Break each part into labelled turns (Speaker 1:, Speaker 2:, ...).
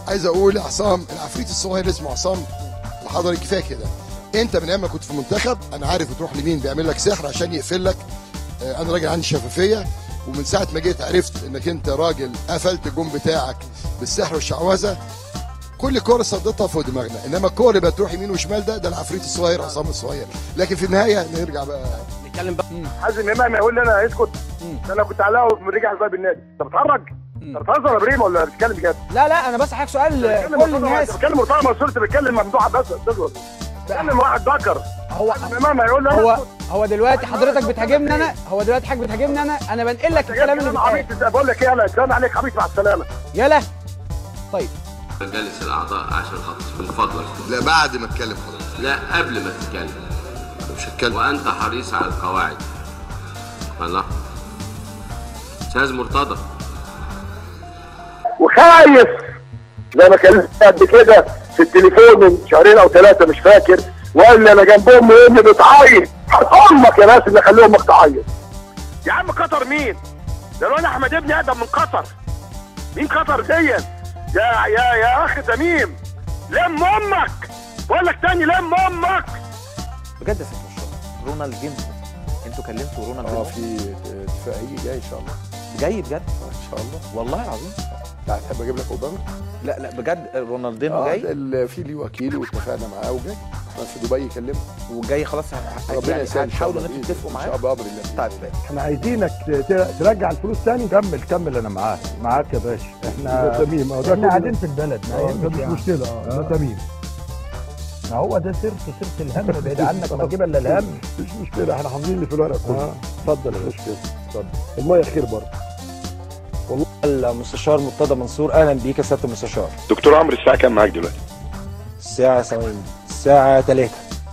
Speaker 1: عايز اقول يا عصام العفريت الصغير اللي اسمه عصام لحضرتك كفايه كده انت من ايام ما كنت في المنتخب انا عارف بتروح لمين بيعمل لك سحر عشان يقفل لك آه، انا راجل عندي شفافيه ومن ساعه ما جيت عرفت انك انت راجل قفلت الجون بتاعك بالسحر والشعوذه كل كوره صدتها فوق دماغنا انما الكوره اللي بتروح يمين وشمال ده ده العفريت الصغير عصام الصغير لكن في النهايه نرجع بقى
Speaker 2: نتكلم بقى
Speaker 3: حازم امام يقول لي انا اسكت ده انا كنت علاقه رجع باب النادي انت بتهرج انت بتهزر يا ابراهيم ولا بتتكلم بجد؟
Speaker 4: لا لا انا بس حضرتك سؤال
Speaker 3: بتكلم
Speaker 4: كل الناس
Speaker 3: بتكلم مرتضى منصور انت بتتكلم ممدوح بس بس بتكلم واحد ذكر
Speaker 4: هو
Speaker 3: حازم امام هيقول لي أنا
Speaker 4: هو
Speaker 3: اسكت.
Speaker 4: هو دلوقتي حضرتك بتهاجمني انا هو دلوقتي حضرتك بتهاجمني انا انا بنقل لك الكلام اللي
Speaker 3: كلام عبيط
Speaker 4: بيتقال
Speaker 3: إنت بقول لك ايه انا السلام عليك حبيبي مع السلامه
Speaker 4: يلا طيب
Speaker 5: جالس الاعضاء عشان خاطر من فضلك
Speaker 1: لا بعد ما اتكلم حضرتك
Speaker 5: لا قبل ما تتكلم
Speaker 1: مش هتكلم
Speaker 5: وانت حريص على القواعد الله استاذ مرتضى
Speaker 3: وخايف زي ما كلمت قبل كده في التليفون من شهرين او ثلاثه مش فاكر وقال لي انا جنب امي وامي بتعيط حط امك يا ناس اللي خلي امك تعيط يا عم قطر مين؟ ده الواد احمد ابني اقدم من قطر مين قطر دي؟ يا يا يا اخي تميم لم امك بقول لك تاني لم امك
Speaker 2: بجد يا سيد مشرف رونالدينو انتوا كلمتوا
Speaker 1: اه
Speaker 2: رونالدينو
Speaker 1: في اتفاق هيجي جاي ان شاء الله
Speaker 2: جاي بجد
Speaker 1: ان شاء الله
Speaker 2: والله العظيم
Speaker 1: لا تحب اجيب لك اوباما
Speaker 2: لا لا بجد رونالدينو
Speaker 1: اه
Speaker 2: جاي
Speaker 1: ده ال- في لي وكيل واتفقنا معاه وجاي احنا في دبي يكلمه
Speaker 2: وجاي خلاص ه-
Speaker 1: ربنا
Speaker 2: يعني
Speaker 1: يسهل إن شاء
Speaker 2: هتحاولوا ان
Speaker 1: الله
Speaker 2: انتوا تتفقوا
Speaker 1: ان
Speaker 2: معاه
Speaker 1: شاء الله بامر الله
Speaker 2: طيب
Speaker 6: احنا عايزينك ت- ت- ترجع الفلوس تاني كمل كمل انا معاك معاك يا باشا احنا تميم اه ده احنا قاعدين في البلد ما ده مش مشكله اه ده تميم ما هو ده سيرته سيره الهم بعيد عنك ما تجيب الا الهم مش مشكله احنا حافظين اللي في الورق كله اتفضل يا باشا اتفضل الميه خير برضه
Speaker 7: المستشار مرتضى منصور اهلا بيك يا سياده المستشار
Speaker 3: دكتور عمرو الساعه كام معاك دلوقتي؟
Speaker 7: الساعه ثواني الساعه 3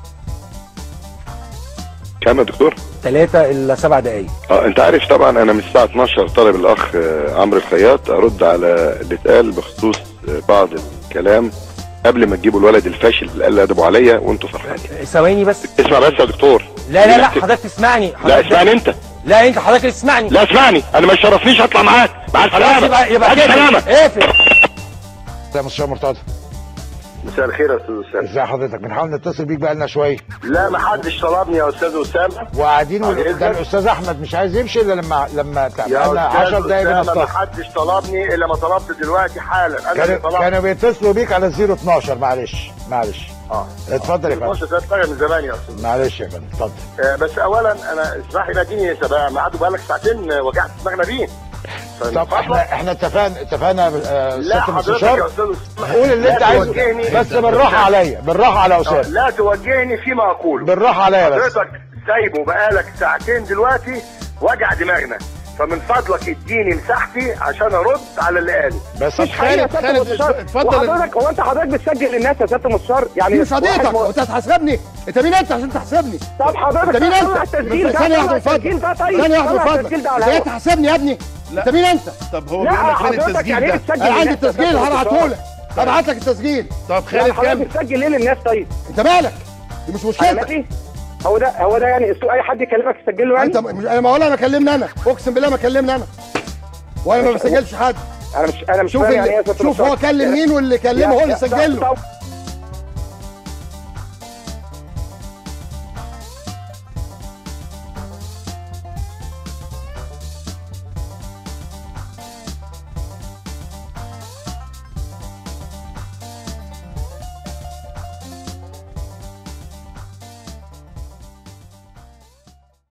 Speaker 3: كام يا دكتور؟
Speaker 7: 3 الا 7 دقائق
Speaker 3: اه انت عارف طبعا انا من الساعه 12 طالب الاخ آه، عمرو الخياط ارد على اللي اتقال بخصوص آه، بعض الكلام قبل ما تجيبوا الولد الفاشل اللي قال ادبوا عليا وانتوا فرحانين
Speaker 7: ثواني بس
Speaker 3: اسمع بس يا دكتور
Speaker 7: لا لا لا حضرتك تسمعني
Speaker 3: لا
Speaker 7: حضرتك
Speaker 3: اسمعني انت
Speaker 7: لا انت حضرتك اللي تسمعني
Speaker 3: لا اسمعني انا ما يشرفنيش اطلع معاك مع
Speaker 7: خلاص
Speaker 3: السلامه
Speaker 7: يبقى يبقى
Speaker 3: الف سلامه
Speaker 7: اقفل
Speaker 6: يا مستشار مرتضى
Speaker 3: مساء الخير يا استاذ اسامه
Speaker 6: ازي حضرتك بنحاول نتصل بيك بقالنا شويه
Speaker 3: لا ما حدش طلبني يا استاذ اسامه
Speaker 6: وقاعدين
Speaker 3: على إذنك.
Speaker 6: ده الاستاذ احمد مش عايز يمشي الا لما لما
Speaker 3: يا
Speaker 6: بقالنا 10
Speaker 3: استاذ
Speaker 6: دقايق
Speaker 3: اسامه ما
Speaker 6: بنصطاد
Speaker 3: حدش طلبني الا ما طلبت دلوقتي حالا انا اللي
Speaker 6: كانوا
Speaker 3: طلبت
Speaker 6: كانوا بيتصلوا بيك على 012 معلش معلش
Speaker 3: اه
Speaker 6: اتفضل يا فندم
Speaker 3: بص ده طالع من زمان يا استاذ
Speaker 6: معلش يا فندم اتفضل
Speaker 3: آه، بس اولا انا اسمح لي اديني سبقه ميعاد بقالك ساعتين آه، وجعت دماغنا بيه
Speaker 6: طب احنا احنا اتفقنا اتفقنا آه،
Speaker 3: لا
Speaker 6: سياده
Speaker 3: حضرتك يا
Speaker 6: المستشار
Speaker 3: استاذ أسامة،
Speaker 6: قول اللي
Speaker 3: لا
Speaker 6: انت عايزه
Speaker 3: توجهني-
Speaker 6: بس بالراحه عليا بالراحه على
Speaker 3: آه،
Speaker 6: اسامه
Speaker 3: لا توجهني فيما اقوله
Speaker 6: بالراحه عليا بس
Speaker 3: حضرتك سايبه بقالك ساعتين دلوقتي وجع دماغنا فمن فضلك اديني مساحتي عشان ارد على اللي قاله
Speaker 6: بس
Speaker 8: خالد خالد اتفضل وحضرتك هو انت حضرتك بتسجل للناس يا سياده المستشار يعني
Speaker 1: مش صديقك
Speaker 8: واحد م-
Speaker 1: انت هتحاسبني انت مين انت عشان تحاسبني
Speaker 8: طب حضرتك
Speaker 1: انت مين
Speaker 8: طلع
Speaker 1: انت
Speaker 8: التسجيل ده
Speaker 1: ثانيه
Speaker 8: طلع
Speaker 1: واحده من
Speaker 8: التسجيل ده
Speaker 1: فضلك
Speaker 8: طيب
Speaker 1: ثانيه واحده من
Speaker 8: طلع
Speaker 1: فضلك
Speaker 8: التسجيل ده على
Speaker 1: انت جاي
Speaker 8: الهوا.
Speaker 1: تحاسبني يا ابني انت مين انت
Speaker 9: طب هو
Speaker 8: لا
Speaker 9: بيقول لك فين
Speaker 8: حضرتك يعني ايه
Speaker 9: التسجيل ده
Speaker 8: بتسجل
Speaker 1: انا عندي
Speaker 8: للناس يا
Speaker 1: التسجيل
Speaker 8: سيادة
Speaker 1: هبعته
Speaker 8: المستشار؟
Speaker 1: لك هبعت لك التسجيل
Speaker 9: طب
Speaker 8: لا
Speaker 9: خالد
Speaker 8: حضرتك
Speaker 9: كام
Speaker 8: بتسجل ليه للناس طيب
Speaker 1: انت مالك دي مش
Speaker 8: انا
Speaker 1: مشكلتك
Speaker 8: ماشي هو ده هو ده يعني اسلوب اي حد يكلمك تسجل له يعني
Speaker 1: انت مش انا ما ولا انا كلمني انا اقسم بالله ما كلمني انا وانا ما بسجلش حد
Speaker 8: انا مش انا مش
Speaker 1: شوف
Speaker 8: فاهم يعني ايه يا
Speaker 1: اللي
Speaker 8: سيادة
Speaker 1: شوف هو
Speaker 8: المستشار.
Speaker 1: كلم مين واللي كلمه هو اللي
Speaker 8: يا-
Speaker 1: سجل له
Speaker 8: طب-